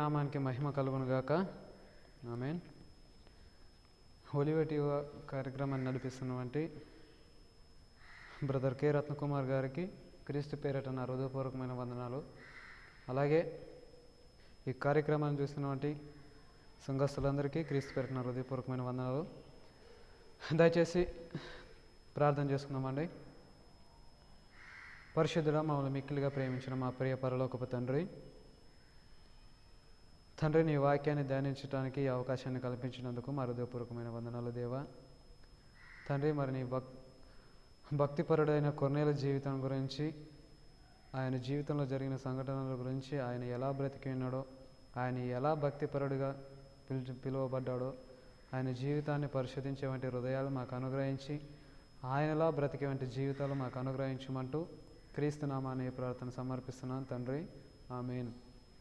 నామానికి మహిమ కలుగును గాక ఆమెన్ హోలీవెట్ యువ కార్యక్రమాన్ని నడిపిస్తున్నటువంటి బ్రదర్ కె రత్నకుమార్ గారికి క్రీస్తు పేరట నా హృదయపూర్వకమైన వందనాలు అలాగే ఈ కార్యక్రమాన్ని చూస్తున్నటువంటి సంఘస్థులందరికీ క్రీస్తు పేరట నా హృదయపూర్వకమైన వందనాలు దయచేసి ప్రార్థన చేసుకుందామండి పరిశుద్ధుడ మమ్మల్ని మిక్కిలిగా ప్రేమించిన మా ప్రియ పరలోకపు తండ్రి తండ్రి నీ వాక్యాన్ని ధ్యానించడానికి ఈ అవకాశాన్ని కల్పించినందుకు మా హృదయపూర్వకమైన వందనాలు దేవా తండ్రి మరి నీ భక్ భక్తిపరుడైన కొన్నేళ్ళ జీవితం గురించి ఆయన జీవితంలో జరిగిన సంఘటనల గురించి ఆయన ఎలా బ్రతికి ఉన్నాడో ఆయన ఎలా భక్తిపరుడుగా పిలిచి పిలువబడ్డాడో ఆయన జీవితాన్ని పరిశోధించే వంటి హృదయాలు మాకు అనుగ్రహించి ఆయనలా బ్రతికే వంటి జీవితాలు మాకు అనుగ్రహించమంటూ క్రీస్తు నామాన్ని ఈ ప్రార్థన సమర్పిస్తున్నాను తండ్రి ఆమెన్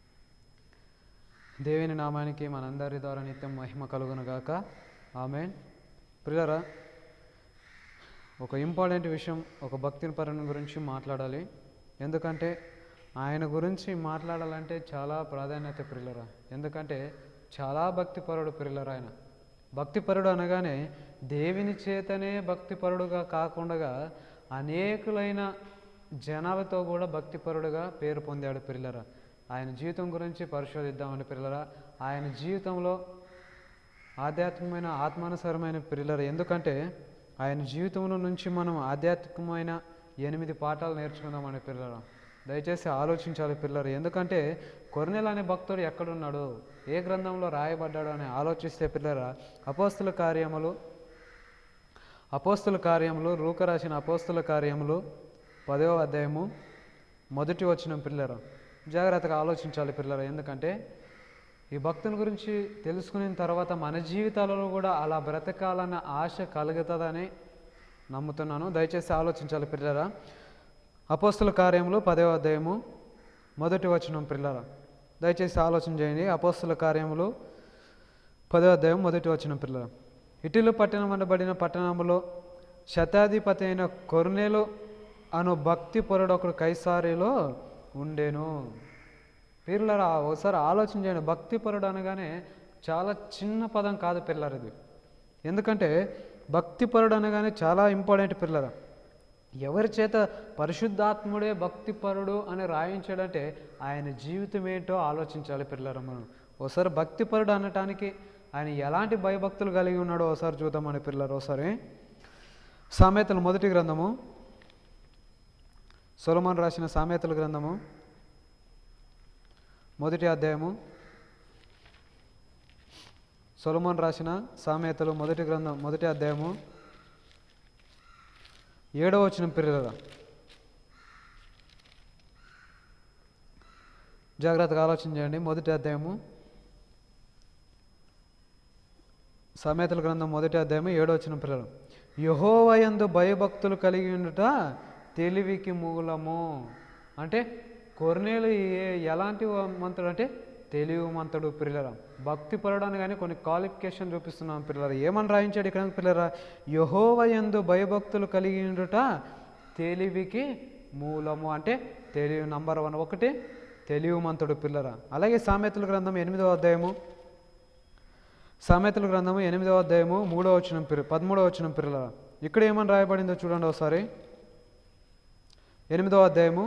దేవుని నామానికి మనందరి ద్వారా నిత్యం మహిమ కలుగును గాక ఆమెన్ ప్రియులరా ఒక ఇంపార్టెంట్ విషయం ఒక భక్తిని పరుని గురించి మాట్లాడాలి ఎందుకంటే ఆయన గురించి మాట్లాడాలంటే చాలా ప్రాధాన్యత ప్రియులరా ఎందుకంటే చాలా భక్తిపరుడు ప్రియులరా ఆయన భక్తిపరుడు అనగానే దేవుని చేతనే భక్తిపరుడుగా కాకుండా అనేకులైన జనాలతో కూడా భక్తిపరుడుగా పేరు పొందాడు పిల్లరా ఆయన జీవితం గురించి పరిశోధిద్దామని పిల్లరా ఆయన జీవితంలో ఆధ్యాత్మికమైన ఆత్మానుసారమైన పిల్లలు ఎందుకంటే ఆయన జీవితంలో నుంచి మనం ఆధ్యాత్మికమైన ఎనిమిది పాఠాలు నేర్చుకుందామని పిల్లలు దయచేసి ఆలోచించాలి పిల్లలు ఎందుకంటే కొర్నెల్ అనే భక్తుడు ఎక్కడున్నాడు ఏ గ్రంథంలో రాయబడ్డాడు అని ఆలోచిస్తే పిల్లరా అపోస్తుల కార్యములు అపోస్తుల కార్యములు రూక రాసిన అపోస్తుల కార్యములు పదవ అధ్యాయము మొదటి వచ్చిన పిల్లరా జాగ్రత్తగా ఆలోచించాలి పిల్లరా ఎందుకంటే ఈ భక్తుని గురించి తెలుసుకున్న తర్వాత మన జీవితాలలో కూడా అలా బ్రతకాలన్న ఆశ కలుగుతుందని నమ్ముతున్నాను దయచేసి ఆలోచించాలి పిల్లరా అపోస్తుల కార్యములు పదవ అధ్యాయము మొదటి వచనం పిల్లరా దయచేసి ఆలోచన చేయండి అపోస్తుల కార్యములు పదవ అధ్యాయం మొదటి వచనం పిల్లరా ఇటులు పట్టణం అనబడిన పట్టణములో శతాధిపతి అయిన కొర్నేలు అను భక్తి పొరడు ఒకడు కైసారిలో ఉండేను పిల్లరా ఒకసారి ఆలోచన చేయండి భక్తి పరుడు అనగానే చాలా చిన్న పదం కాదు పిల్లలు ఇది ఎందుకంటే భక్తి పరుడు అనగానే చాలా ఇంపార్టెంట్ పిల్లరా ఎవరి చేత పరిశుద్ధాత్ముడే భక్తిపరుడు అని రాయించాడంటే ఆయన జీవితం ఏంటో ఆలోచించాలి పిల్లరా మనం ఒకసారి భక్తిపరుడు అనటానికి ఆయన ఎలాంటి భయభక్తులు కలిగి ఉన్నాడో ఒకసారి చూద్దామని పిల్లలు ఒకసారి సామెతలు మొదటి గ్రంథము సొలమన్ రాసిన సామెతల గ్రంథము మొదటి అధ్యాయము సొలమన్ రాసిన సామెతలు మొదటి గ్రంథం మొదటి అధ్యాయము ఏడవ వచ్చిన పిల్లల జాగ్రత్తగా ఆలోచన చేయండి మొదటి అధ్యాయము సామెతల గ్రంథం మొదటి అధ్యాయము ఏడవ వచ్చిన పిల్లలు యహోవయందు భయభక్తులు కలిగి ఉండుట తెలివికి మూలము అంటే కొర్నేలు ఏ- ఎలాంటి మంతుడు అంటే తెలివి మంతుడు పిల్లరా భక్తి పరడాన్ని కానీ కొన్ని క్వాలిఫికేషన్ చూపిస్తున్నాం పిల్లరా ఏమని రాయించాడు ఇక్కడ పిల్లరా యహోవయందు భయభక్తులు కలిగి ఉండుట తెలివికి మూలము అంటే తెలివి నంబర్ వన్ ఒకటి తెలివిమంతుడు పిల్లరా అలాగే సామెతల గ్రంథం ఎనిమిదవ అధ్యాయము సామెతల గ్రంథము ఎనిమిదవ అధ్యాయము మూడవ వచ్చిన పిల్ల పదమూడవ వచ్చిన పిల్లల ఇక్కడ ఏమని రాయబడిందో చూడండి ఒకసారి ఎనిమిదవ అధ్యాయము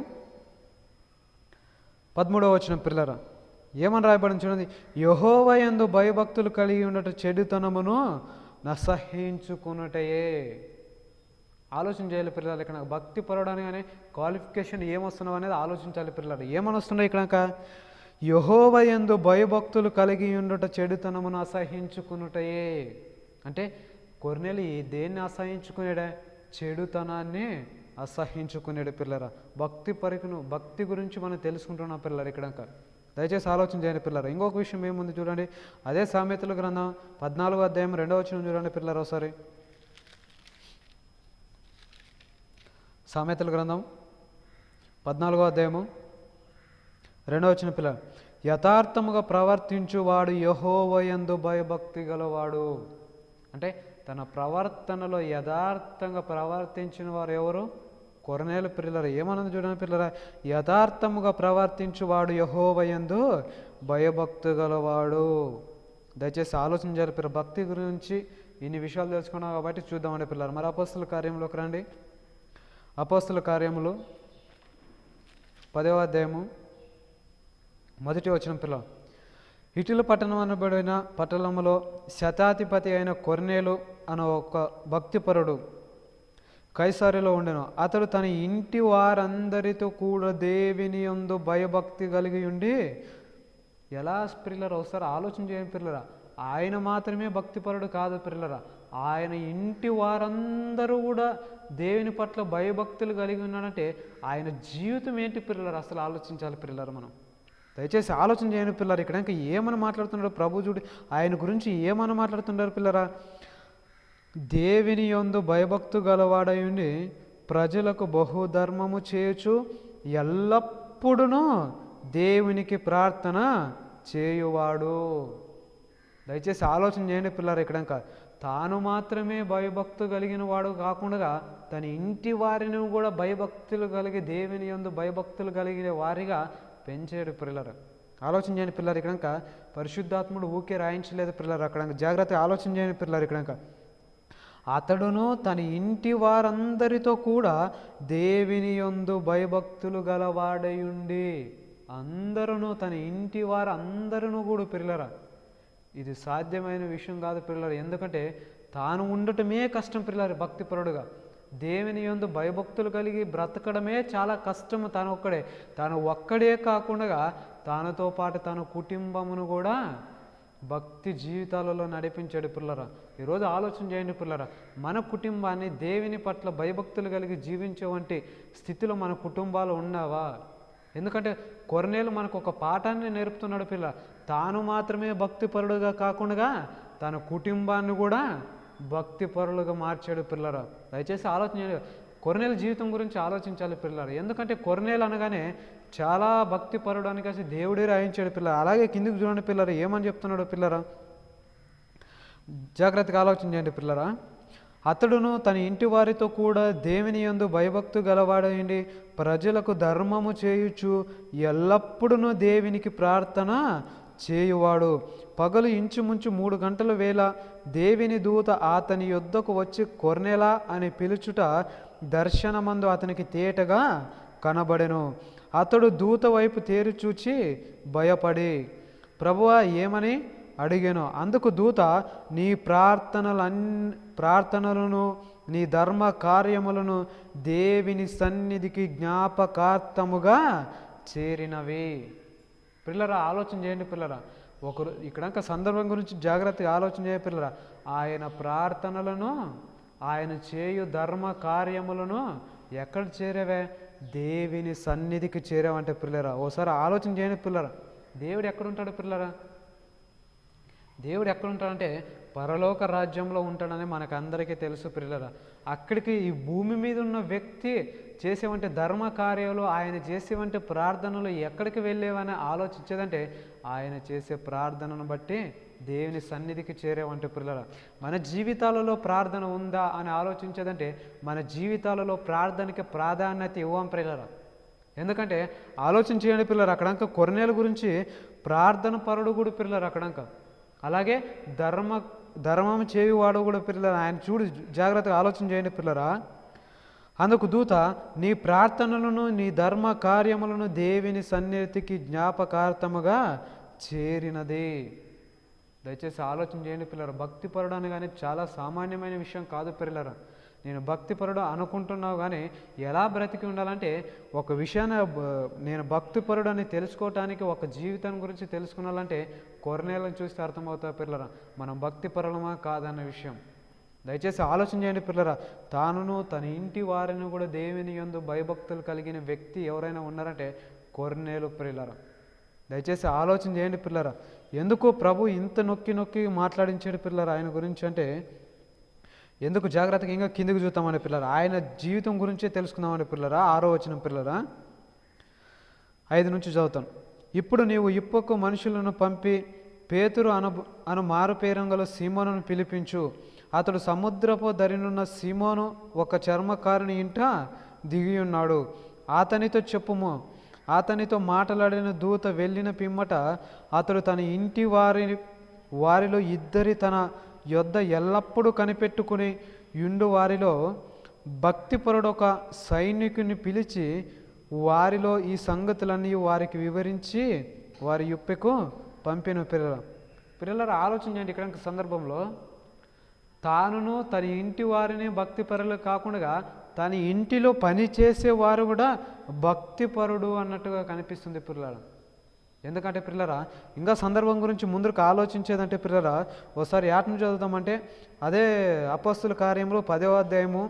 పదమూడవ వచ్చిన పిల్లరా ఏమని రాయబడింది చూడండి యహోవయందు భయభక్తులు కలిగి ఉండట చెడుతనమును నసహించుకున్నటయే ఆలోచన చేయాలి పిల్లలు ఇక్కడ భక్తి పరడానికి అనే క్వాలిఫికేషన్ ఏమొస్తున్నావు అనేది ఆలోచించాలి పిల్లలు ఏమని వస్తున్నాయి ఇక్కడ యహోవయందు భయభక్తులు కలిగి ఉండుట చెడుతనమును అసహించుకునుటయే అంటే కొర్నెలు ఈ దేన్ని అసహించుకునేడే చెడుతనాన్ని అసహించుకునేడు పిల్లరా భక్తి పరికును భక్తి గురించి మనం తెలుసుకుంటున్నాం పిల్లలు ఇక్కడ దయచేసి ఆలోచన చేయండి పిల్లలు ఇంకొక విషయం ఏముంది చూడండి అదే సామెతల గ్రంథం పద్నాలుగో అధ్యాయం రెండవ వచ్చిన చూడండి పిల్లలు ఒకసారి సామెతల గ్రంథం పద్నాలుగో అధ్యాయము రెండవ వచ్చిన పిల్ల యథార్థముగా ప్రవర్తించువాడు యహోవయందు భయభక్తి గలవాడు అంటే తన ప్రవర్తనలో యథార్థంగా ప్రవర్తించిన వారు ఎవరు కొరనేలు పిల్లల ఏమన్నది చూడండి పిల్లల యథార్థముగా ప్రవర్తించువాడు యహోవయందు భయభక్తు గలవాడు దయచేసి ఆలోచించాలి పిల్లల భక్తి గురించి ఇన్ని విషయాలు తెలుసుకున్నాం కాబట్టి చూద్దామండి పిల్లలు మరి అపోస్తుల కార్యంలోకి రండి అపోస్తుల కార్యములు పదవ అధ్యాయము మొదటి వచ్చిన పిల్ల ఇటుల పట్టణం అనబడిన పట్టణంలో శతాధిపతి అయిన కొర్నేలు అనే ఒక భక్తిపరుడు కైసారిలో ఉండెను అతడు తన ఇంటి వారందరితో కూడా దేవిని యందు భయభక్తి కలిగి ఉండి ఎలా పిల్లరా ఒకసారి ఆలోచన చేయండి పిల్లరా ఆయన మాత్రమే భక్తిపరుడు కాదు పిల్లరా ఆయన ఇంటి వారందరూ కూడా దేవుని పట్ల భయభక్తులు కలిగి ఉన్నాడంటే ఆయన జీవితం ఏంటి పిల్లలు అసలు ఆలోచించాలి పిల్లలు మనం దయచేసి ఆలోచన చేయండి పిల్లలు ఇక్కడ ఇంకా ఏమని మాట్లాడుతున్నాడు ప్రభు చూడు ఆయన గురించి ఏమని మాట్లాడుతున్నారు పిల్లరా దేవిని యందు భయభక్తు గలవాడై ఉండి ప్రజలకు బహుధర్మము చేయొచ్చు ఎల్లప్పుడూ దేవునికి ప్రార్థన చేయువాడు దయచేసి ఆలోచన చేయండి పిల్లలు ఇక్కడ ఇంకా తాను మాత్రమే భయభక్తు కలిగిన వాడు కాకుండా తన ఇంటి వారిని కూడా భయభక్తులు కలిగి దేవుని యందు భయభక్తులు కలిగిన వారిగా పెంచాడు పిల్లలు ఆలోచన చేయండి పిల్లలు ఇక్కడ పరిశుద్ధాత్ముడు ఊకే రాయించలేదు పిల్లలు అక్కడ జాగ్రత్తగా ఆలోచన చేయండి పిల్లలు ఇక్కడ అతడును తన ఇంటి వారందరితో కూడా దేవిని యందు భయభక్తులు గలవాడయుండి అందరూ తన ఇంటి వారు అందరూ కూడా పిల్లరా ఇది సాధ్యమైన విషయం కాదు పిల్లలు ఎందుకంటే తాను ఉండటమే కష్టం పిల్లలు భక్తిపరుడుగా దేవుని యందు భయభక్తులు కలిగి బ్రతకడమే చాలా కష్టము తను ఒక్కడే తాను ఒక్కడే కాకుండా తనతో పాటు తన కుటుంబమును కూడా భక్తి జీవితాలలో నడిపించాడు పిల్లరా ఈరోజు ఆలోచన చేయండి పిల్లరా మన కుటుంబాన్ని దేవుని పట్ల భయభక్తులు కలిగి జీవించే వంటి స్థితిలో మన కుటుంబాలు ఉన్నావా ఎందుకంటే కొరనేలు మనకు ఒక పాఠాన్ని నేర్పుతున్నాడు పిల్ల తాను మాత్రమే భక్తిపరుడుగా కాకుండా తన కుటుంబాన్ని కూడా భక్తిపరులుగా మార్చాడు పిల్లరా దయచేసి ఆలోచన చేయండి కొరనేల జీవితం గురించి ఆలోచించాలి పిల్లలు ఎందుకంటే కొరనేలు అనగానే చాలా భక్తిపరుడు అని కలిసి దేవుడే రాయించాడు పిల్ల అలాగే కిందికి చూడండి పిల్లరా ఏమని చెప్తున్నాడు పిల్లరా జాగ్రత్తగా ఆలోచన చేయండి పిల్లరా అతడును తన ఇంటి వారితో కూడా దేవుని యందు భయభక్తు గలవాడైండి ప్రజలకు ధర్మము చేయుచు ఎల్లప్పుడూ దేవునికి ప్రార్థన చేయువాడు పగలు ఇంచుముంచు మూడు గంటల వేళ దేవిని దూత అతని యొద్దకు వచ్చి కొర్నెలా అని పిలుచుట దర్శనమందు అతనికి తేటగా కనబడెను అతడు దూత వైపు తేరి చూచి భయపడి ప్రభువా ఏమని అడిగాను అందుకు దూత నీ ప్రార్థనలన్ ప్రార్థనలను నీ ధర్మ కార్యములను దేవిని సన్నిధికి జ్ఞాపకార్థముగా చేరినవి పిల్లరా ఆలోచన చేయండి పిల్లరా ఒకరు ఇక్కడంక సందర్భం గురించి జాగ్రత్తగా ఆలోచన చేయ పిల్లరా ఆయన ప్రార్థనలను ఆయన చేయు ధర్మ కార్యములను ఎక్కడ చేరేవే దేవిని సన్నిధికి చేరావంటే పిల్లరా ఓసారి ఆలోచన చేయండి పిల్లరా దేవుడు ఎక్కడుంటాడు పిల్లరా దేవుడు ఎక్కడ ఉంటాడంటే పరలోక రాజ్యంలో ఉంటాడని మనకు అందరికీ తెలుసు పిల్లల అక్కడికి ఈ భూమి మీద ఉన్న వ్యక్తి చేసేవంటి ధర్మ కార్యాలు ఆయన చేసేవంటి ప్రార్థనలు ఎక్కడికి వెళ్ళేవని ఆలోచించేదంటే ఆయన చేసే ప్రార్థనను బట్టి దేవుని సన్నిధికి చేరేవంటి పిల్లల మన జీవితాలలో ప్రార్థన ఉందా అని ఆలోచించేదంటే మన జీవితాలలో ప్రార్థనకి ప్రాధాన్యత ఇవ్వం పిల్లల ఎందుకంటే ఆలోచన చేయండి పిల్లలు అక్కడంక కొరనేల గురించి ప్రార్థన పరుడు కూడా పిల్లలు అక్కడంక అలాగే ధర్మ ధర్మం చేయువాడు కూడా పిల్లలు ఆయన చూడు జాగ్రత్తగా ఆలోచన చేయండి పిల్లరా అందుకు దూత నీ ప్రార్థనలను నీ ధర్మ కార్యములను దేవిని సన్నిధికి జ్ఞాపకార్థముగా చేరినది దయచేసి ఆలోచన చేయండి పిల్లరా భక్తిపరుడు అనగానే చాలా సామాన్యమైన విషయం కాదు పిల్లరా నేను భక్తిపరుడు అనుకుంటున్నావు కానీ ఎలా బ్రతికి ఉండాలంటే ఒక విషయాన్ని బ- నేను భక్తిపరుడు అని తెలుసుకోవటానికి ఒక జీవితం గురించి తెలుసుకున్నాలంటే కొరనేలను చూస్తే అర్థమవుతా పిల్లరా మనం భక్తిపరులమా కాదన్న విషయం దయచేసి ఆలోచన చేయండి పిల్లరా తానును తన ఇంటి వారిని కూడా దేవుని యందు భయభక్తులు కలిగిన వ్యక్తి ఎవరైనా ఉన్నారంటే కొరనేలు పిల్లరా దయచేసి ఆలోచన చేయండి పిల్లరా ఎందుకు ప్రభు ఇంత నొక్కి నొక్కి మాట్లాడించాడు పిల్లరా ఆయన గురించి అంటే ఎందుకు జాగ్రత్తగా ఇంకా కిందికి చూద్దామని పిల్లరా ఆయన జీవితం గురించే తెలుసుకుందామని పిల్లరా ఆరో వచ్చిన పిల్లరా ఐదు నుంచి చదువుతాను ఇప్పుడు నీవు ఇప్పకు మనుషులను పంపి పేతురు అను అను మారుపేరంగల సీమోనును పిలిపించు అతడు సముద్రపు దరినున్న సీమోను ఒక చర్మకారుని ఇంట దిగి ఉన్నాడు అతనితో చెప్పుము అతనితో మాట్లాడిన దూత వెళ్ళిన పిమ్మట అతడు తన ఇంటి వారి వారిలో ఇద్దరి తన యొద్ద ఎల్లప్పుడూ కనిపెట్టుకుని యుండు వారిలో భక్తిపరుడు ఒక సైనికుని పిలిచి వారిలో ఈ సంగతులన్నీ వారికి వివరించి వారి యుప్పెకు పంపిన పిల్లల పిల్లలు ఆలోచించండి ఇక్కడ సందర్భంలో తానును తన ఇంటి వారిని భక్తిపరులు కాకుండా తన ఇంటిలో పని చేసేవారు కూడా భక్తిపరుడు అన్నట్టుగా కనిపిస్తుంది పిల్లల ఎందుకంటే పిల్లరా ఇంకా సందర్భం గురించి ముందుకు ఆలోచించేదంటే పిల్లరా ఒకసారి యాట్ నుంచి చదువుతామంటే అదే అపస్తుల కార్యంలో పదవ అధ్యాయము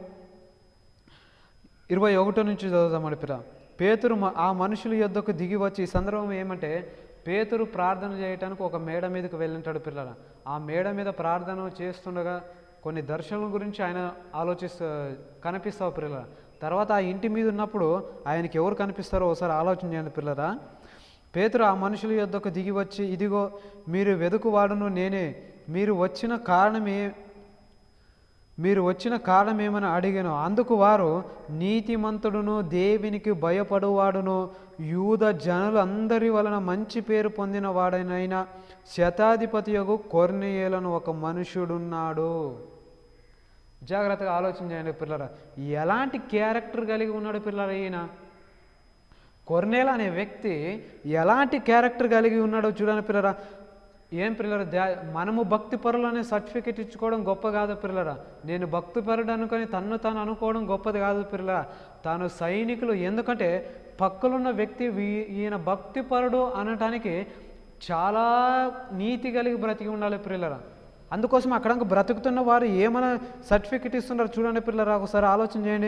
ఇరవై ఒకటో నుంచి చదువుతామండి పిల్ల పేతురు మ- ఆ మనుషుల యొద్దకు దిగి వచ్చి ఈ సందర్భం ఏమంటే పేతురు ప్రార్థన చేయటానికి ఒక మేడ మీదకి వెళ్ళింటాడు పిల్లల ఆ మేడ మీద ప్రార్థన చేస్తుండగా కొన్ని దర్శనల గురించి ఆయన ఆలోచిస్తూ కనిపిస్తావు పిల్లల తర్వాత ఆ ఇంటి మీద ఉన్నప్పుడు ఆయనకి ఎవరు కనిపిస్తారో ఒకసారి ఆలోచన చేయండి పిల్లరా పేతురు ఆ మనుషుల యొద్దకు దిగి వచ్చి ఇదిగో మీరు వెదుకువాడును నేనే మీరు వచ్చిన కారణమే మీరు వచ్చిన కారణం ఏమని అడిగాను అందుకు వారు నీతిమంతుడును దేవునికి భయపడువాడును యూద జనులందరి వలన మంచి పేరు పొందిన వాడనైనా శతాధిపతి యొగు కొర్నియేలను ఒక మనుషుడున్నాడు జాగ్రత్తగా ఆలోచన చేయండి పిల్లరా ఎలాంటి క్యారెక్టర్ కలిగి ఉన్నాడు పిల్లరా ఈయన కొర్నేల అనే వ్యక్తి ఎలాంటి క్యారెక్టర్ కలిగి ఉన్నాడో చూడండి పిల్లరా ఏం పిల్లరా దా మనము భక్తి పరులు అనే సర్టిఫికెట్ ఇచ్చుకోవడం గొప్ప కాదు పిల్లరా నేను భక్తి పరుడు అనుకొని తన్ను తాను అనుకోవడం గొప్పది కాదు పిల్లరా తాను సైనికులు ఎందుకంటే పక్కలున్న వ్యక్తి వీ- ఈయన భక్తి పరుడు అనటానికి చాలా నీతి కలిగి బ్రతికి ఉండాలి పిల్లరా అందుకోసం అక్కడ బ్రతుకుతున్న వారు ఏమైనా సర్టిఫికెట్ ఇస్తున్నారు చూడండి పిల్లరా ఒకసారి ఆలోచన చేయండి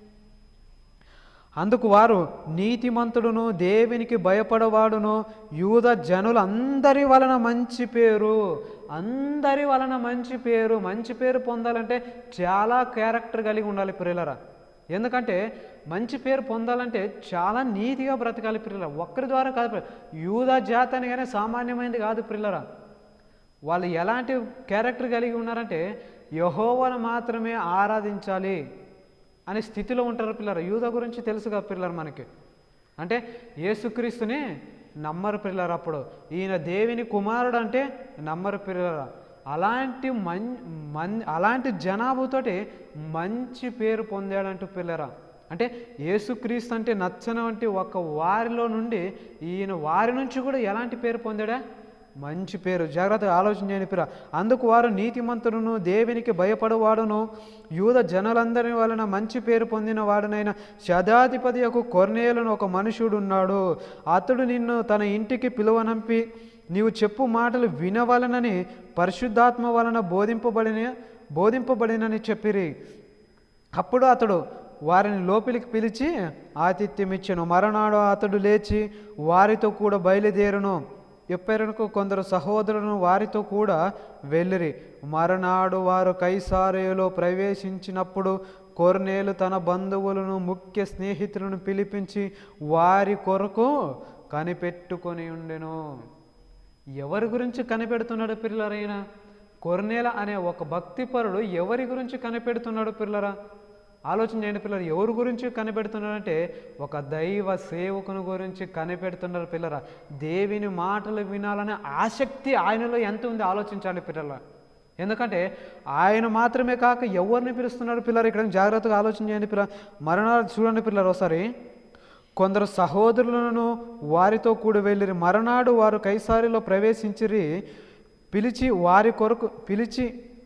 అందుకు వారు నీతిమంతుడును దేవునికి భయపడవాడును యూద జనులందరి వలన మంచి పేరు అందరి వలన మంచి పేరు మంచి పేరు పొందాలంటే చాలా క్యారెక్టర్ కలిగి ఉండాలి పిల్లరా ఎందుకంటే మంచి పేరు పొందాలంటే చాలా నీతిగా బ్రతకాలి పిల్లల ఒక్కరి ద్వారా కాదు పిల్లలు. యూద జాతి అనగానే సామాన్యమైనది కాదు పిల్లరా వాళ్ళు ఎలాంటి క్యారెక్టర్ కలిగి ఉన్నారంటే యహోవను మాత్రమే ఆరాధించాలి అనే స్థితిలో ఉంటారు పిల్లలు యూద గురించి తెలుసు కదా పిల్లలు మనకి అంటే యేసుక్రీస్తుని నమ్మరు పిల్లలు అప్పుడు ఈయన దేవిని కుమారుడు అంటే నమ్మరు పిల్లలు అలాంటి మన్ మన్ అలాంటి జనాభాతోటి మంచి పేరు పొందాడంటూ పిల్లరా అంటే యేసుక్రీస్తు అంటే నచ్చనవంటి ఒక వారిలో నుండి ఈయన వారి నుంచి కూడా ఎలాంటి పేరు పొందాడా మంచి పేరు జాగ్రత్తగా ఆలోచన చేయని పిర అందుకు వారు నీతిమంతుడును దేవునికి భయపడవాడును యూద జనులందరి వలన మంచి పేరు పొందిన వాడునైన శతాధిపతి యొక్క కొర్నేలను ఒక మనుషుడు ఉన్నాడు అతడు నిన్ను తన ఇంటికి పిలువనంపి నీవు చెప్పు మాటలు వినవలనని పరిశుద్ధాత్మ వలన బోధింపబడిన బోధింపబడినని చెప్పిరి అప్పుడు అతడు వారిని లోపలికి పిలిచి ఆతిథ్యం ఇచ్చెను మరనాడు అతడు లేచి వారితో కూడా బయలుదేరును ఎప్పరకు కొందరు సహోదరులను వారితో కూడా వెళ్ళిరి మరనాడు వారు కైసారేలో ప్రవేశించినప్పుడు కొర్నేలు తన బంధువులను ముఖ్య స్నేహితులను పిలిపించి వారి కొరకు కనిపెట్టుకొని ఉండెను ఎవరి గురించి కనిపెడుతున్నాడు పిల్లరైనా కొర్నేల అనే ఒక భక్తిపరుడు ఎవరి గురించి కనిపెడుతున్నాడు పిల్లరా ఆలోచన చేయండి పిల్లలు ఎవరి గురించి కనిపెడుతున్నాడంటే ఒక దైవ సేవకుని గురించి కనిపెడుతున్నారు పిల్లరా దేవిని మాటలు వినాలనే ఆసక్తి ఆయనలో ఎంత ఉంది ఆలోచించాలి పిల్లల ఎందుకంటే ఆయన మాత్రమే కాక ఎవరిని పిలుస్తున్నాడు పిల్లలు ఇక్కడ జాగ్రత్తగా ఆలోచన చేయండి పిల్ల మరణాలు చూడండి పిల్లలు ఒకసారి కొందరు సహోదరులను వారితో కూడి వెళ్ళిరి మరనాడు వారు కైసారిలో ప్రవేశించిరి పిలిచి వారి కొరకు పిలిచి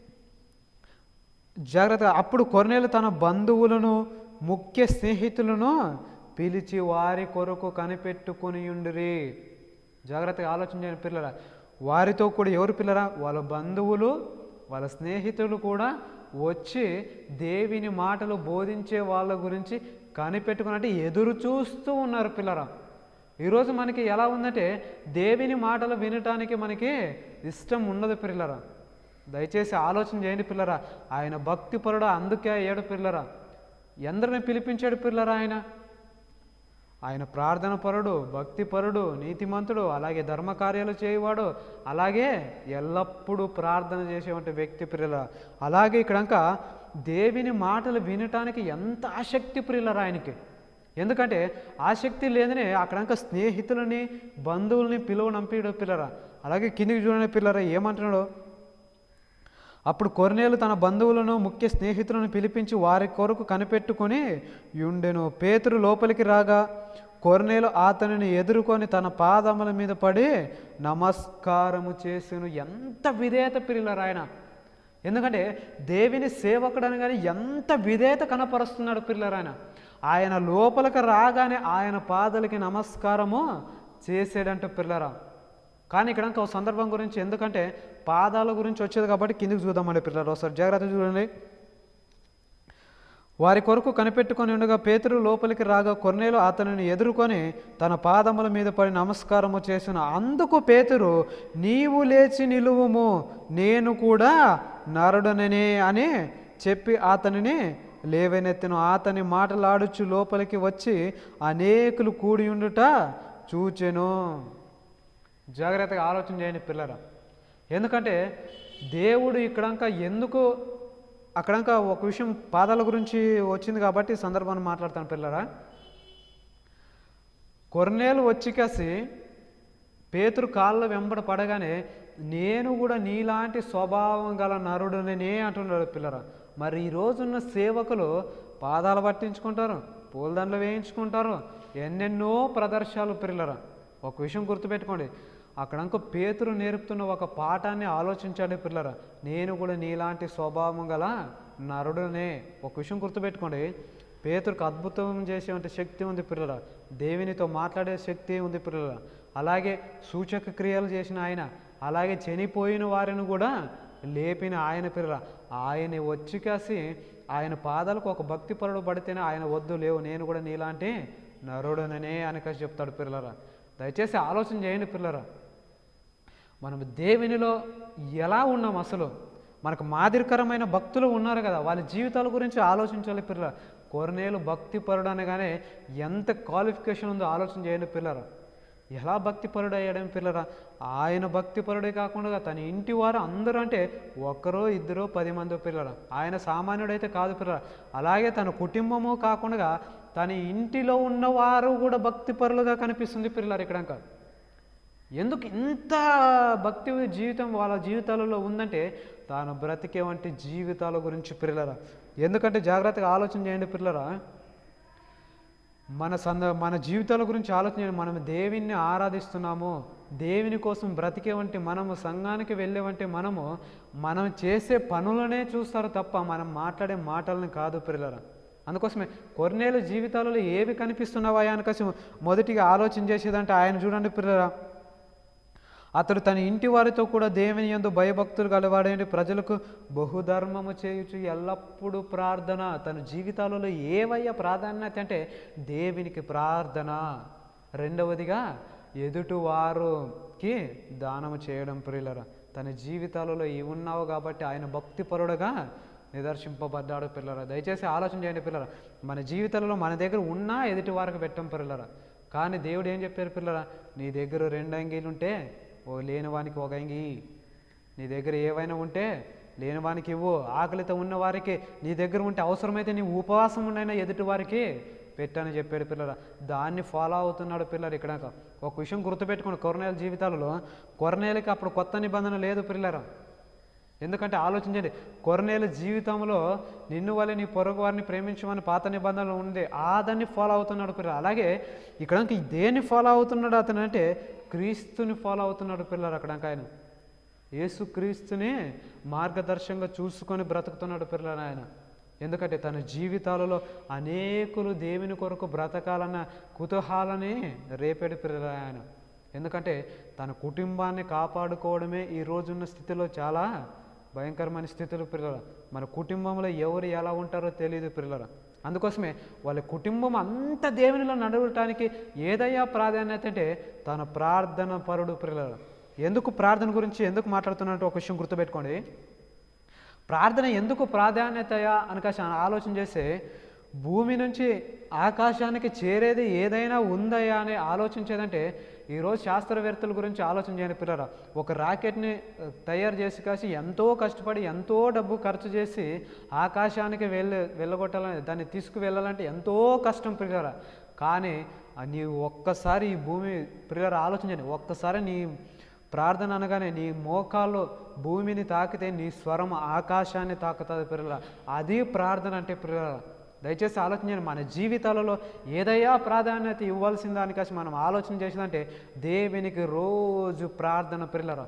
జాగ్రత్త అప్పుడు కొర్నేలు తన బంధువులను ముఖ్య స్నేహితులను పిలిచి వారి కొరకు కనిపెట్టుకొని ఉండిరి జాగ్రత్తగా ఆలోచన చేయండి పిల్లరా వారితో కూడా ఎవరు పిల్లరా వాళ్ళ బంధువులు వాళ్ళ స్నేహితులు కూడా వచ్చి దేవిని మాటలు బోధించే వాళ్ళ గురించి కనిపెట్టుకుని అంటే ఎదురు చూస్తూ ఉన్నారు పిల్లరా ఈరోజు మనకి ఎలా ఉందంటే దేవిని మాటలు వినటానికి మనకి ఇష్టం ఉండదు పిల్లరా దయచేసి ఆలోచన చేయండి పిల్లరా ఆయన భక్తి పరుడు అందుకే అయ్యాడు పిల్లరా ఎందరిని పిలిపించాడు పిల్లరా ఆయన ఆయన ప్రార్థన పరుడు భక్తి పరుడు నీతిమంతుడు అలాగే ధర్మకార్యాలు చేయవాడు అలాగే ఎల్లప్పుడూ ప్రార్థన చేసేటువంటి వ్యక్తి ప్రియుల అలాగే ఇక్కడంక దేవిని మాటలు వినటానికి ఎంత ఆసక్తి ప్రియులరా ఆయనకి ఎందుకంటే ఆసక్తి లేదనే అక్కడంక స్నేహితులని బంధువుల్ని పిలువనంపిడు పిల్లరా అలాగే కిందికి చూడని పిల్లరా ఏమంటున్నాడు అప్పుడు కొర్నేలు తన బంధువులను ముఖ్య స్నేహితులను పిలిపించి వారి కొరకు కనిపెట్టుకొని యుండెను పేతురు లోపలికి రాగా కొర్నేలు అతనిని ఎదుర్కొని తన పాదముల మీద పడి నమస్కారము చేసెను ఎంత విధేయత పిల్లలు ఆయన ఎందుకంటే దేవిని సేవకుడని కానీ ఎంత విధేయత కనపరుస్తున్నాడు పిల్లలు ఆయన ఆయన లోపలికి రాగానే ఆయన పాదలకి నమస్కారము చేసాడంట పిల్లరా కానీ ఇక్కడ ఒక సందర్భం గురించి ఎందుకంటే పాదాల గురించి వచ్చేది కాబట్టి కిందికి చూద్దామండి పిల్లలు ఒకసారి జాగ్రత్త చూడండి వారి కొరకు కనిపెట్టుకొని ఉండగా పేతురు లోపలికి రాగా కొన్నేలు అతనిని ఎదుర్కొని తన పాదముల మీద పడి నమస్కారము చేసిన అందుకు పేతురు నీవు లేచి నిలువుము నేను కూడా నరుడననే అని చెప్పి అతనిని లేవనెత్తెను అతని మాటలాడుచు లోపలికి వచ్చి అనేకులు కూడి ఉండుట చూచెను జాగ్రత్తగా ఆలోచన చేయండి పిల్లరా ఎందుకంటే దేవుడు ఇక్కడంక ఎందుకు అక్కడంక ఒక విషయం పాదాల గురించి వచ్చింది కాబట్టి ఈ సందర్భాన్ని మాట్లాడతాను పిల్లరా కొర్నేలు వచ్చి కాసి పేతురు కాళ్ళ వెంబడ పడగానే నేను కూడా నీలాంటి స్వభావం గల నరుడునే అంటున్నాడు పిల్లరా మరి ఈ రోజున్న సేవకులు పాదాలు పట్టించుకుంటారు పూలదండలు వేయించుకుంటారు ఎన్నెన్నో ప్రదర్శనలు పిల్లరా ఒక విషయం గుర్తుపెట్టుకోండి అక్కడంక పేతురు నేర్పుతున్న ఒక పాఠాన్ని ఆలోచించండి పిల్లరా నేను కూడా నీలాంటి స్వభావం గల నరుడునే ఒక విషయం గుర్తుపెట్టుకోండి పేతురికి అద్భుతం చేసేటువంటి శక్తి ఉంది పిల్లల దేవునితో మాట్లాడే శక్తి ఉంది పిల్లల అలాగే సూచక క్రియలు చేసిన ఆయన అలాగే చనిపోయిన వారిని కూడా లేపిన ఆయన పిల్లల ఆయన వచ్చి కాసి ఆయన పాదాలకు ఒక భక్తి పరుడు పడితేనే ఆయన వద్దు లేవు నేను కూడా నీలాంటి నరుడననే అని కాసి చెప్తాడు పిల్లరా దయచేసి ఆలోచన చేయండి పిల్లరా మనం దేవునిలో ఎలా ఉన్నాం అసలు మనకు మాదిరికరమైన భక్తులు ఉన్నారు కదా వాళ్ళ జీవితాల గురించి ఆలోచించాలి పిల్లల కొరనేలు భక్తి పరుడు అనగానే ఎంత క్వాలిఫికేషన్ ఉందో ఆలోచన చేయండి పిల్లరా ఎలా భక్తి పరుడు అయ్యాడని పిల్లరా ఆయన భక్తి పరుడే కాకుండా తన ఇంటి వారు అందరూ అంటే ఒక్కరో ఇద్దరో పది మంది పిల్లరా ఆయన సామాన్యుడైతే కాదు పిల్లరా అలాగే తన కుటుంబము కాకుండా తన ఇంటిలో ఉన్నవారు కూడా భక్తి పరులుగా కనిపిస్తుంది పిల్లలు ఇక్కడ ఎందుకు ఇంత భక్తి జీవితం వాళ్ళ జీవితాలలో ఉందంటే తాను బ్రతికే వంటి జీవితాల గురించి పిల్లరా ఎందుకంటే జాగ్రత్తగా ఆలోచన చేయండి పిల్లరా మన సంద మన జీవితాల గురించి ఆలోచన చేయండి మనం దేవిని ఆరాధిస్తున్నాము దేవుని కోసం బ్రతికే వంటి మనము సంఘానికి వెళ్ళే వంటి మనము మనం చేసే పనులనే చూస్తారు తప్ప మనం మాట్లాడే మాటలను కాదు పిల్లరా అందుకోసమే కొన్నేళ్ళ జీవితాలలో ఏవి కనిపిస్తున్నావా అనకోసం మొదటిగా ఆలోచన చేసేదంటే ఆయన చూడండి పిల్లరా అతడు తన ఇంటి వారితో కూడా దేవుని యందు భయభక్తులు గలవాడేంటి ప్రజలకు బహుధర్మము చేయుచు ఎల్లప్పుడూ ప్రార్థన తన జీవితాలలో ఏవయ్యా ప్రాధాన్యత అంటే దేవునికి ప్రార్థన రెండవదిగా ఎదుటివారుకి దానము చేయడం ప్రియులరా తన జీవితాలలో ఇవి ఉన్నావు కాబట్టి ఆయన భక్తిపరుడుగా నిదర్శింపబడ్డాడు పిల్లరా దయచేసి ఆలోచన చేయండి పిల్లరా మన జీవితాలలో మన దగ్గర ఉన్నా ఎదుటి వారికి పెట్టం పిల్లరా కానీ దేవుడు ఏం చెప్పారు పిల్లరా నీ దగ్గర రెండు అంగీలు ఉంటే ఓ లేని వానికి ఒక అంగి నీ దగ్గర ఏవైనా ఉంటే లేని వానికి ఇవ్వు ఆకలితో ఉన్న వారికి నీ దగ్గర ఉంటే అవసరమైతే నీ ఉపవాసం ఉండైనా ఎదుటి వారికి పెట్టని చెప్పాడు పిల్లల దాన్ని ఫాలో అవుతున్నాడు పిల్లలు ఇక్కడ ఒక విషయం గుర్తుపెట్టుకోండి కొరనేల జీవితాలలో కొరనేలకి అప్పుడు కొత్త నిబంధన లేదు పిల్లరా ఎందుకంటే ఆలోచించండి కొరనేల జీవితంలో నిన్ను వల్ల నీ పొరుగు వారిని ప్రేమించమని పాత నిబంధనలు ఉంది ఆ దాన్ని ఫాలో అవుతున్నాడు పిల్లలు అలాగే ఇక్కడ దేన్ని ఫాలో అవుతున్నాడు అతను అంటే క్రీస్తుని ఫాలో అవుతున్నాడు పిల్లలు అక్కడ ఆయన యేసు క్రీస్తుని మార్గదర్శకంగా చూసుకొని బ్రతుకుతున్నాడు పిల్లలు ఆయన ఎందుకంటే తన జీవితాలలో అనేకులు దేవుని కొరకు బ్రతకాలన్న కుతూహాలని రేపేడు పిల్లలు ఆయన ఎందుకంటే తన కుటుంబాన్ని కాపాడుకోవడమే ఈ రోజున్న స్థితిలో చాలా భయంకరమైన స్థితులు పిల్లల మన కుటుంబంలో ఎవరు ఎలా ఉంటారో తెలియదు పిల్లల అందుకోసమే వాళ్ళ కుటుంబం అంత దేవునిలో నడవటానికి ఏదయ్యా ప్రాధాన్యత అంటే తన ప్రార్థన పరుడు పిల్లల ఎందుకు ప్రార్థన గురించి ఎందుకు మాట్లాడుతున్నట్టు ఒక విషయం గుర్తుపెట్టుకోండి ప్రార్థన ఎందుకు ప్రాధాన్యతయా అని కాసి ఆలోచన చేస్తే భూమి నుంచి ఆకాశానికి చేరేది ఏదైనా ఉందయా అని ఆలోచించేదంటే ఈరోజు శాస్త్రవేత్తల గురించి ఆలోచన చేయండి పిల్లరా ఒక రాకెట్ని ఆ, తయారు చేసి కాసి ఎంతో కష్టపడి ఎంతో డబ్బు ఖర్చు చేసి ఆకాశానికి వెళ్ళి వెళ్ళగొట్టాలని దాన్ని తీసుకువెళ్ళాలంటే ఎంతో కష్టం పిల్లరా కానీ ఆ నీవు ఒక్కసారి ఈ భూమి పిల్లరా ఆలోచన చేయండి ఒక్కసారి నీ ప్రార్థన అనగానే నీ మోకాలు భూమిని తాకితే నీ స్వరం ఆకాశాన్ని తాకుతుంది పిల్లల అది ప్రార్థన అంటే పిల్లల దయచేసి ఆలోచన చేయండి మన జీవితాలలో ఏదయ్యా ప్రాధాన్యత ఇవ్వాల్సిన దానికోసం మనం ఆలోచన చేసిందంటే దేవునికి రోజు ప్రార్థన పిల్లరా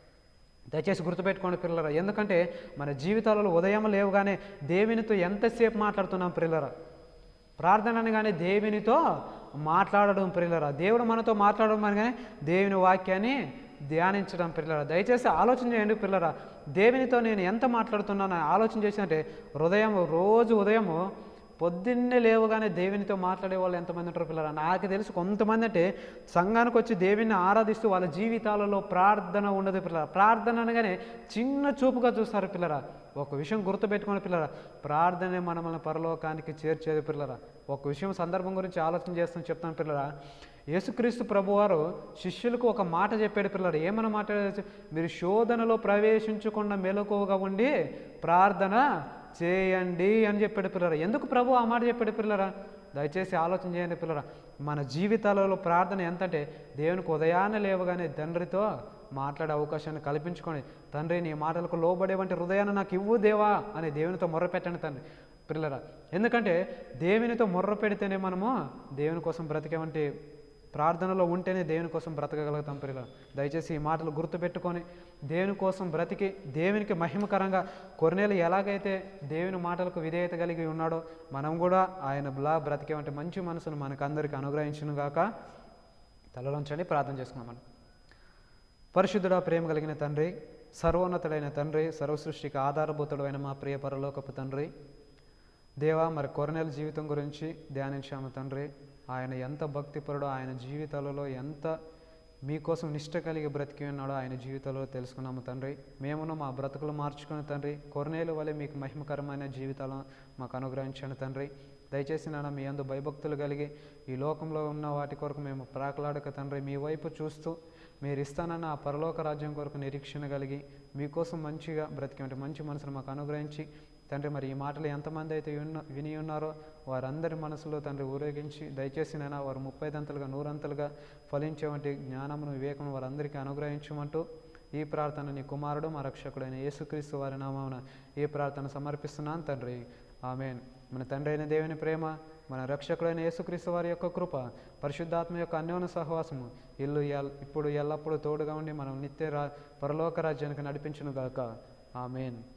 దయచేసి గుర్తుపెట్టుకోండి పిల్లరా ఎందుకంటే మన జీవితాలలో ఉదయం లేవుగానే దేవునితో ఎంతసేపు మాట్లాడుతున్నాం పిల్లరా ప్రార్థన అనగానే దేవునితో మాట్లాడడం పిల్లరా దేవుడు మనతో మాట్లాడడం అనగానే దేవుని వాక్యాన్ని ధ్యానించడం పిల్లరా దయచేసి ఆలోచన చేయండి పిల్లరా దేవునితో నేను ఎంత మాట్లాడుతున్నాను ఆలోచన చేసినట్టే హృదయం రోజు ఉదయము పొద్దున్నే లేవగానే దేవునితో మాట్లాడే వాళ్ళు ఎంతమంది ఉంటారు పిల్లరా నాకు తెలుసు కొంతమంది అంటే సంఘానికి వచ్చి దేవుని ఆరాధిస్తూ వాళ్ళ జీవితాలలో ప్రార్థన ఉండదు పిల్లరా ప్రార్థన అనగానే చిన్న చూపుగా చూస్తారు పిల్లరా ఒక విషయం గుర్తుపెట్టుకోండి పిల్లరా ప్రార్థనే మనల్ని పరలోకానికి చేర్చేది పిల్లరా ఒక విషయం సందర్భం గురించి ఆలోచన చేస్తాను చెప్తాను పిల్లరా యేసుక్రీస్తు ప్రభువారు శిష్యులకు ఒక మాట చెప్పాడు పిల్లలు ఏమన్నా మాట్లాడారు మీరు శోధనలో ప్రవేశించకుండా మెలకువగా ఉండి ప్రార్థన చేయండి అని చెప్పాడు పిల్లరా ఎందుకు ప్రభు ఆ మాట చెప్పాడు పిల్లరా దయచేసి ఆలోచన చేయండి పిల్లరా మన జీవితాలలో ప్రార్థన ఎంతంటే దేవునికి ఉదయాన్నే లేవగానే తండ్రితో మాట్లాడే అవకాశాన్ని కల్పించుకొని తండ్రి నీ మాటలకు లోబడే వంటి హృదయాన్ని నాకు ఇవ్వు దేవా అని దేవునితో మొర్ర పెట్టండి తండ్రి పిల్లరా ఎందుకంటే దేవునితో మొర్ర పెడితేనే మనము దేవుని కోసం బ్రతికే వంటి ప్రార్థనలో ఉంటేనే దేవుని కోసం బ్రతకగలుగుతాం పిల్లలు దయచేసి ఈ మాటలు గుర్తుపెట్టుకొని దేవుని కోసం బ్రతికి దేవునికి మహిమకరంగా కొన్నేళ్ళు ఎలాగైతే దేవుని మాటలకు విధేయత కలిగి ఉన్నాడో మనం కూడా ఆయన బ్లా బ్రతికే వంటి మంచి మనసును మనకందరికీ అనుగ్రహించును గాక తలలోంచండి ప్రార్థన చేసుకున్నాం మనం పరిశుద్ధుడా ప్రేమ కలిగిన తండ్రి సర్వోన్నతుడైన తండ్రి సర్వసృష్టికి ఆధారభూతుడు అయిన మా ప్రియ పరలోకపు తండ్రి దేవా మరి కొరనేల జీవితం గురించి ధ్యానించాము తండ్రి ఆయన ఎంత భక్తిపరుడో ఆయన జీవితాలలో ఎంత మీకోసం నిష్ట కలిగి బ్రతికి ఉన్నాడో ఆయన జీవితంలో తెలుసుకున్నాము తండ్రి మేమును మా బ్రతుకులు మార్చుకుని తండ్రి కొరనేలు వలె మీకు మహిమకరమైన జీవితాలను మాకు అనుగ్రహించండి తండ్రి దయచేసి నాన్న మీ అందు భయభక్తులు కలిగి ఈ లోకంలో ఉన్న వాటి కొరకు మేము ప్రాకలాడక తండ్రి మీ వైపు చూస్తూ మీరు ఇస్తానన్న ఆ పరలోక రాజ్యం కొరకు నిరీక్షణ కలిగి మీకోసం మంచిగా బ్రతికే మంచి మనసును మాకు అనుగ్రహించి తండ్రి మరి ఈ మాటలు ఎంతమంది అయితే విన్న విని ఉన్నారో వారందరి మనసులో తండ్రి ఊరేగించి దయచేసి నైనా వారు ముప్పై దంతలుగా నూరంతలుగా ఫలించే వంటి జ్ఞానమును వివేకం వారందరికీ అనుగ్రహించమంటూ ఈ ప్రార్థన నీ కుమారుడు మా రక్షకుడైన యేసుక్రీస్తు వారి నామమున ఈ ప్రార్థన సమర్పిస్తున్నాను తండ్రి ఆమెన్ మన తండ్రి అయిన దేవుని ప్రేమ మన రక్షకుడైన యేసుక్రీస్తు వారి యొక్క కృప పరిశుద్ధాత్మ యొక్క అన్యోన సహవాసము ఇల్లు ఎల్ ఇప్పుడు ఎల్లప్పుడూ తోడుగా ఉండి మనం నిత్య రా పరలోక రాజ్యానికి నడిపించును గాక ఆమెన్